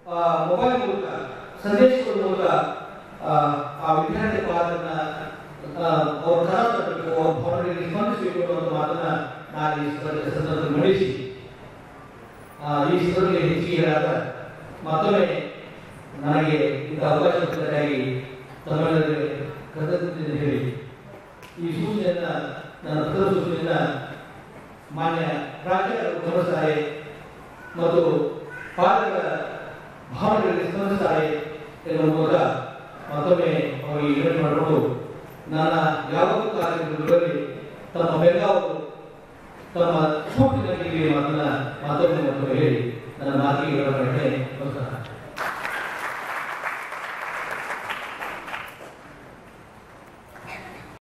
ಆ, ಮೊಬೈಲ್ ಮೂಲಕ ಸಂದೇಶಗಳ ಮೂಲಕ ಆ, ಆ ವಿದ್ಯಾರ್ಥಿ ಪಾಲಕರನ್ನ ಆ, ಅವ್ರ ಕರ ತರಬೇಕು ಅವ್ರ ಭಾವನೆಗಳಿಗೆ ಸ್ಪಂದಿಸಬೇಕು ಅನ್ನುವಂಥ ಮಾತನ್ನ ನಾನು ಈ ಸಂದರ್ಭ- ಸಂದರ್ಭದಲ್ಲಿ ಮಂಡಿಸಿ ಆ, ಈ ಸಂದರ್ಭದಲ್ಲಿ ಹೆಚ್ಚಿಗೆ ಹೇಳಾದ ಮತ್ತೊಮ್ಮೆ ನನಗೆ ಇಂಥ ಅವಕಾಶ ಕೊಟ್ಟಕ್ಕಾಗಿ ತಮ್ಮೆಲ್ಲರಿಗೆ ಕೃತಜ್ಞತೆ ಹೇಳಿ ಈ ಸೂಚನೆಯನ್ನ ನನ್ನ ಪ್ರಥಮ ಸೂಚನೆಯನ್ನ ಮಾನ್ಯ ಪ್ರಾಚಾರ್ಯರು ಗಮನಿಸ್ತಾರೆ ಮತ್ತು ಪಾಲಕರ ಭಾವನೆಗಳಿಗೆ ಸ್ಪಂದಿಸ್ತಾರೆ ಎನ್ನುವ ಮೂಲಕ ಮತ್ತೊಮ್ಮೆ ಅವರಿಗೆ ವಿನಂತಿ ಮಾಡಿಕೊಂಡು ನನ್ನ ಯಾವತ್ತೂ ಕಾರ್ಯಕ್ರಮಗಳಲ್ಲಿ ತಮ್ಮ ಬೆಂಗಾವಲು ತಮ್ಮ ಸ್ಫೂರ್ತಿ ನನಗೆ ಮಾತನ್ನ ಮತ್ತೊಮ್ಮೆ ಮತ್ತೊಮ್ಮೆ ಹೇಳಿ ನನ್ನ ಮಾತಿಗೆ ವಿವರಣೆ ನಮಸ್ಕಾರ